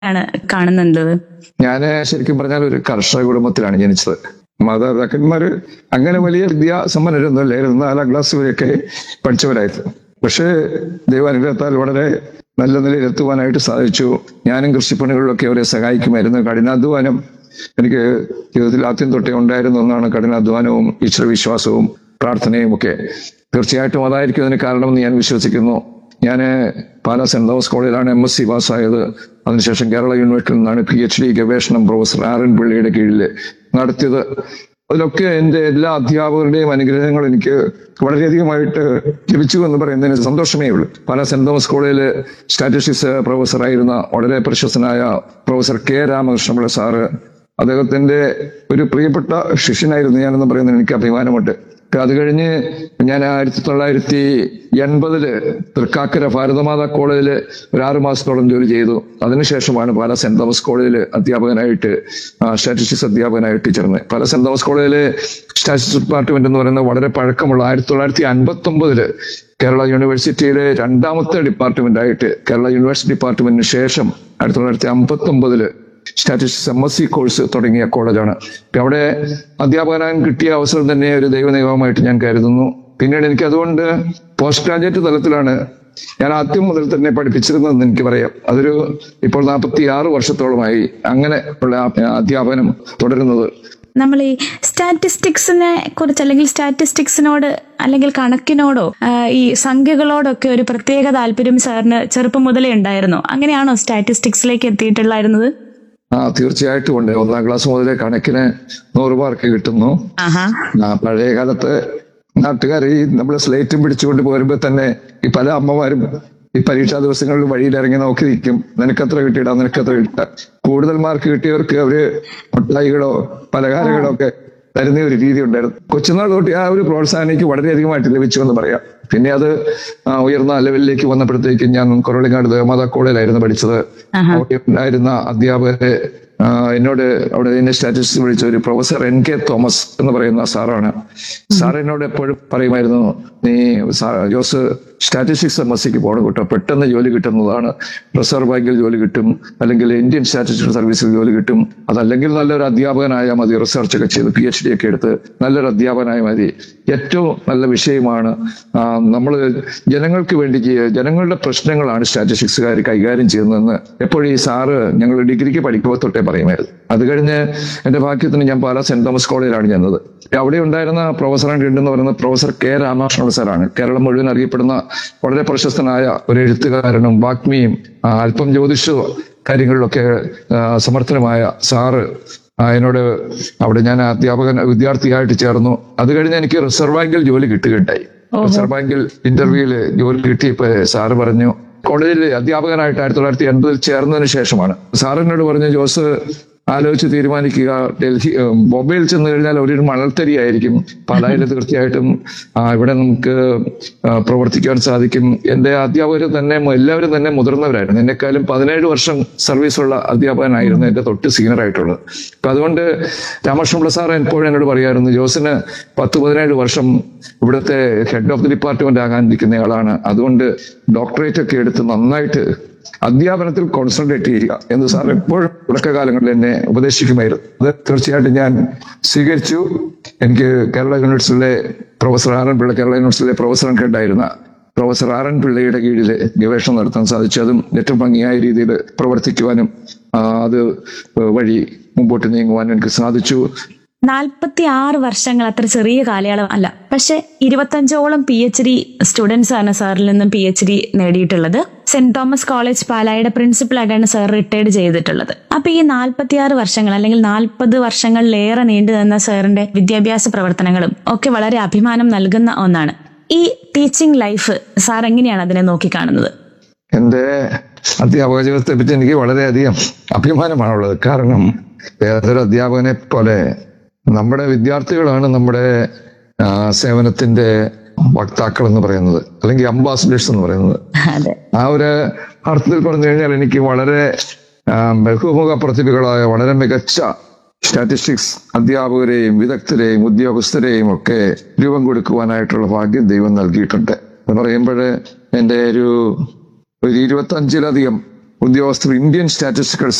ആണ് കാണുന്നത് ഞാൻ ശരിക്കും പറഞ്ഞാൽ ഒരു കർഷക കുടുംബത്തിലാണ് ജനിച്ചത് മാതാപിതാക്കന്മാര് അങ്ങനെ വലിയ വിദ്യാസമ്പന്നരൊന്നും അല്ലായിരുന്നു നാലാം ക്ലാസ് വരെയൊക്കെ പഠിച്ചവരായിരുന്നു പക്ഷേ ദൈവാനുഗ്രഹത്താൽ വളരെ നല്ല നിലയിൽ എത്തുവാനായിട്ട് സാധിച്ചു ഞാനും കൃഷിപ്പണികളിലൊക്കെ അവരെ സഹായിക്കുമായിരുന്നു കഠിനാധ്വാനം എനിക്ക് ജീവിതത്തിൽ ആദ്യം തൊട്ടേ ഉണ്ടായിരുന്ന ഒന്നാണ് കഠിനാധ്വാനവും ഈശ്വരവിശ്വാസവും പ്രാർത്ഥനയും ഒക്കെ തീർച്ചയായിട്ടും അതായിരിക്കും അതിന് കാരണമെന്ന് ഞാൻ വിശ്വസിക്കുന്നു ഞാൻ പാലാ സെന്റ് തോമസ് കോളേജിലാണ് എം എസ് സി പാസ്സായത് അതിനുശേഷം കേരള യൂണിവേഴ്സിറ്റിയിൽ നിന്നാണ് പി എച്ച് ഡി ഗവേഷണം പ്രൊഫസർ ആർ എൻ പിള്ളയുടെ കീഴിൽ നടത്തിയത് അതിലൊക്കെ എൻ്റെ എല്ലാ അധ്യാപകരുടെയും അനുഗ്രഹങ്ങൾ എനിക്ക് വളരെയധികമായിട്ട് ലഭിച്ചു എന്ന് പറയുന്നതിന് സന്തോഷമേ ഉള്ളൂ പാലാ സെന്റ് തോമസ് കോളേജിൽ സ്റ്റാറ്റിസ്റ്റിക്സ് പ്രൊഫസറായിരുന്ന വളരെ പ്രശസ്തനായ പ്രൊഫസർ കെ രാമകൃഷ്ണപിള്ള സാറ് അദ്ദേഹത്തിന്റെ ഒരു പ്രിയപ്പെട്ട ശിഷ്യനായിരുന്നു ഞാനെന്ന് പറയുന്നതിന് എനിക്ക് അഭിമാനമുണ്ട് അത് കഴിഞ്ഞ് ഞാൻ ആയിരത്തി തൊള്ളായിരത്തി എൺപതില് തൃക്കാക്കര ഭാരതമാതാ കോളേജില് ഒരു ആറു മാസത്തോളം ജോലി ചെയ്തു അതിനുശേഷമാണ് പാല സെന്റ് തോമസ് കോളേജിൽ അധ്യാപകനായിട്ട് സ്റ്റാറ്റിസ്റ്റിക്സ് അധ്യാപകനായിട്ട് ചേർന്നത് പാല സെന്റ് തോമസ് കോളേജിലെ സ്റ്റാറ്റിസ്റ്റിക്സ് ഡിപ്പാർട്ട്മെന്റ് എന്ന് പറയുന്നത് വളരെ പഴക്കമുള്ള ആയിരത്തി തൊള്ളായിരത്തി അൻപത്തി ഒമ്പതില് കേരള യൂണിവേഴ്സിറ്റിയിലെ രണ്ടാമത്തെ ഡിപ്പാർട്ട്മെന്റ് ആയിട്ട് കേരള യൂണിവേഴ്സിറ്റി ഡിപ്പാർട്ട്മെന്റിന് ശേഷം ആയിരത്തി തൊള്ളായിരത്തി അമ്പത്തി ഒമ്പതില് statistics M S C course തുടങ്ങിയ കോളേജാണ് ഇപ്പൊ അവിടെ അധ്യാപകനാൻ കിട്ടിയ അവസരം തന്നെ ഒരു ദൈവനിയമമായിട്ട് ഞാൻ കരുതുന്നു പിന്നീട് എനിക്ക് അതുകൊണ്ട് പോസ്റ്റ് ഗ്രാജുവേറ്റ് തലത്തിലാണ് ഞാൻ ആദ്യം മുതൽ തന്നെ പഠിപ്പിച്ചിരുന്നതെന്ന് എനിക്ക് പറയാം അതൊരു ഇപ്പോൾ നാൽപ്പത്തി ആറ് വർഷത്തോളമായി അങ്ങനെ ഉള്ള അധ്യാപനം തുടരുന്നത് നമ്മൾ ഈ സ്റ്റാറ്റിസ്റ്റിക്സിനെ കുറിച്ച് അല്ലെങ്കിൽ സ്റ്റാറ്റിസ്റ്റിക്സിനോട് അല്ലെങ്കിൽ കണക്കിനോടോ ആ, ഈ സംഖ്യകളോടൊക്കെ ഒരു പ്രത്യേക താല്പര്യം സാറിന് ചെറുപ്പം മുതലേ ഉണ്ടായിരുന്നോ അങ്ങനെയാണോ സ്റ്റാറ്റിസ്റ്റിക്സിലേക്ക് എത്തിയിട്ടുണ്ടായിരുന്നത് ആ തീർച്ചയായിട്ടും ഉണ്ട് ഒന്നാം ക്ലാസ് മുതലേ കണക്കിന് നൂറ് മാർക്ക് കിട്ടുന്നു ആഹാ ആ പഴയ കാലത്ത് നാട്ടുകാർ ഈ നമ്മൾ സ്ലേറ്റും പിടിച്ചുകൊണ്ട് പോരുമ്പോ തന്നെ ഈ പല അമ്മമാരും ഈ പരീക്ഷാ ദിവസങ്ങളിൽ വഴിയിൽ ഇറങ്ങി നോക്കി നിൽക്കും നിനക്കത്ര കിട്ടിയിടാ നിനക്കത്ര കിട്ടാ കൂടുതൽ മാർക്ക് കിട്ടിയവർക്ക് അവര് മുട്ടായികളോ പലഹാരങ്ങളോ ഒക്കെ തരുന്ന ഒരു രീതി ഉണ്ടായിരുന്നു കൊച്ചുനാൾ തൊട്ട് ആ ഒരു പ്രോത്സാഹനം എനിക്ക് വളരെയധികമായിട്ട് ലഭിച്ചു എന്ന് പറയാം പിന്നെ അത് ആ, ഉയർന്ന ലെവലിലേക്ക് വന്നപ്പോഴത്തേക്കും ഞാൻ കൊറളിങ്ങാട് ദേവമാതാ കോളേജിലായിരുന്നു പഠിച്ചത് ആഹാ. അവിടെ ഉണ്ടായിരുന്ന അധ്യാപകരെ ആ, എന്നോട് അവിടെ എന്നെ സ്റ്റാറ്റിസ്റ്റിക്സ് വിളിച്ച ഒരു പ്രൊഫസർ എൻ കെ തോമസ് എന്ന് പറയുന്ന സാറാണ് സാർ എന്നോട് എപ്പോഴും പറയുമായിരുന്നു നീ സാ- ജോസ് സ്റ്റാറ്റിസ്റ്റിക്സ് എം എസ് സിക്ക് പോകണം കേട്ടോ പെട്ടെന്ന് ജോലി കിട്ടുന്നതാണ് റിസർവ് ബാങ്കിൽ ജോലി കിട്ടും അല്ലെങ്കിൽ ഇന്ത്യൻ സ്റ്റാറ്റിസ്റ്റിക്സ് സർവീസിൽ ജോലി കിട്ടും അതല്ലെങ്കിൽ നല്ലൊരു അധ്യാപകനായാൽ മതി റിസർച്ച് ഒക്കെ ചെയ്ത് പി എച്ച് ഡി ഒക്കെ എടുത്ത് നല്ലൊരു അധ്യാപകനായ മതി ഏറ്റവും നല്ല വിഷയമാണ് നമ്മൾ ജനങ്ങൾക്ക് വേണ്ടി ചെയ്യ- ജനങ്ങളുടെ പ്രശ്നങ്ങളാണ് സ്റ്റാറ്റിസ്റ്റിക്സുകാർ കൈകാര്യം ചെയ്യുന്നതെന്ന് എപ്പോഴും ഈ സാറ് ഞങ്ങൾ ഡിഗ്രിക്ക് പഠിക്കുമ്പോൾ തൊട്ടേ പറയുമായിരുന്നു അത് കഴിഞ്ഞ് എന്റെ ഭാഗ്യത്തിന് ഞാൻ പാലാ സെന്റ് തോമസ് കോളേജിലാണ് ചെന്നത് അവിടെ ഉണ്ടായിരുന്ന പ്രൊഫസർ എന്ന് പറയുന്നത് പ്രൊഫസർ കെ രാമകൃഷ്ണൻ സാറാണ് കേരളം മുഴുവൻ അറിയപ്പെടുന്ന വളരെ പ്രശസ്തനായ ഒരു എഴുത്തുകാരനും വാഗ്മിയും ആ, അല്പം ജ്യോതിഷ കാര്യങ്ങളിലൊക്കെ ആ, സമർത്ഥനമായ സാറ് ആ, എന്നോട് അവിടെ ഞാൻ അധ്യാപകൻ വിദ്യാർത്ഥിയായിട്ട് ചേർന്നു അത് കഴിഞ്ഞ് എനിക്ക് റിസർവ് ബാങ്കിൽ ജോലി കിട്ടുകയുണ്ടായി റിസർവ് ബാങ്കിൽ ഇന്റർവ്യൂവിൽ ജോലി കിട്ടിയപ്പോ സാറ് പറഞ്ഞു കോളേജിൽ അധ്യാപകനായിട്ട് ആയിരത്തി തൊള്ളായിരത്തി എൺപതിൽ ചേർന്നതിന് ശേഷമാണ് സാർ എന്നോട് പറഞ്ഞു ജോസ് ആലോചിച്ച് തീരുമാനിക്കുക ഡൽഹി ഏഹ്, ബോംബെയിൽ ചെന്ന് കഴിഞ്ഞാൽ ഒരു മണൽത്തരി ആയിരിക്കും പാലായിൽ തീർച്ചയായിട്ടും ആ, ഇവിടെ നമുക്ക് ആ, പ്രവർത്തിക്കാൻ സാധിക്കും എന്റെ അധ്യാപകർ തന്നെ എല്ലാവരും തന്നെ മുതിർന്നവരായിരുന്നു എന്നെക്കാളും പതിനേഴ് വർഷം സർവീസുള്ള അധ്യാപകനായിരുന്നു എന്റെ തൊട്ട് സീനിയർ ആയിട്ടുള്ളത് അപ്പൊ അതുകൊണ്ട് രാമകൃഷ്ണപിള്ള സാർ എപ്പോഴും എന്നോട് പറയായിരുന്നു ജോസിന് പത്ത് പതിനേഴ് വർഷം ഇവിടുത്തെ ഹെഡ് ഓഫ് ദി ഡിപ്പാർട്ട്മെന്റ് ആകാൻ ഇരിക്കുന്നയാളാണ് അതുകൊണ്ട് ഡോക്ടറേറ്റ് ഒക്കെ എടുത്ത് നന്നായിട്ട് അധ്യാപനത്തിൽ കോൺസെൻട്രേറ്റ് ചെയ്യുക എന്ന് സാർ എപ്പോഴും തുടക്കകാലങ്ങളിൽ എന്നെ ഉപദേശിക്കുമായിരുന്നു അത് തീർച്ചയായിട്ടും ഞാൻ സ്വീകരിച്ചു എനിക്ക് കേരള യൂണിവേഴ്സിറ്റിയിലെ professor R N Pillai Kerala യൂണിവേഴ്സിറ്റിയിലെ പ്രൊഫസർ ഹെഡായിരുന്ന പ്രൊഫസർ ആർ എൻ പിള്ളയുടെ കീഴിൽ ഗവേഷണം നടത്താൻ സാധിച്ചു അതും ഏറ്റവും ഭംഗിയായ രീതിയിൽ പ്രവർത്തിക്കുവാനും ആ, അത് വഴി മുമ്പോട്ട് നീങ്ങുവാനും എനിക്ക് സാധിച്ചു നാൽപ്പത്തി ആറ് വർഷങ്ങൾ അത്ര ചെറിയ കാലയളവ് അല്ല പക്ഷെ ഇരുപത്തഞ്ചോളം പി എച്ച് ഡി സ്റ്റുഡൻസ് ആണ് സാറിൽ നിന്നും പി എച്ച് ഡി നേടിയിട്ടുള്ളത് സെന്റ് തോമസ് കോളേജ് പാലായുടെ പ്രിൻസിപ്പളായിട്ടാണ് സാർ റിട്ടയർഡ് ചെയ്തിട്ടുള്ളത് അപ്പൊ ഈ നാൽപ്പത്തി ആറ് വർഷങ്ങൾ അല്ലെങ്കിൽ നാൽപ്പത് വർഷങ്ങളിലേറെ നീണ്ടു നിന്ന സാറിന്റെ വിദ്യാഭ്യാസ പ്രവർത്തനങ്ങളും ഒക്കെ വളരെ അഭിമാനം നൽകുന്ന ഒന്നാണ് ഈ ടീച്ചിങ് ലൈഫ് സാർ എങ്ങനെയാണ് അതിനെ നോക്കിക്കാണുന്നത് എന്റെ അധ്യാപക ജീവിതത്തെ പറ്റി എനിക്ക് വളരെയധികം അഭിമാനമാണുള്ളത് കാരണം ഏതൊരു അധ്യാപകനെ പോലെ നമ്മുടെ വിദ്യാർത്ഥികളാണ് നമ്മുടെ ആ, സേവനത്തിന്റെ വക്താക്കൾ എന്ന് പറയുന്നത് അല്ലെങ്കിൽ അംബാസിഡേഴ്സ് എന്ന് പറയുന്നത് അതെ ആ ഒരു അർത്ഥത്തിൽ പറഞ്ഞു കഴിഞ്ഞാൽ എനിക്ക് വളരെ ആ, ബഹുമുഖ പ്രതിഭകളായ വളരെ മികച്ച സ്റ്റാറ്റിസ്റ്റിക്സ് അധ്യാപകരെയും വിദഗ്ധരെയും ഉദ്യോഗസ്ഥരെയും ഒക്കെ രൂപം കൊടുക്കുവാനായിട്ടുള്ള ഭാഗ്യം ദൈവം നൽകിയിട്ടുണ്ട് എന്ന് പറയുമ്പോൾ എൻ്റെ ഒരു ഒരു ഇരുപത്തി അഞ്ചിലധികം ഉദ്യോഗസ്ഥർ ഇന്ത്യൻ സ്റ്റാറ്റിസ്റ്റിക്കൽ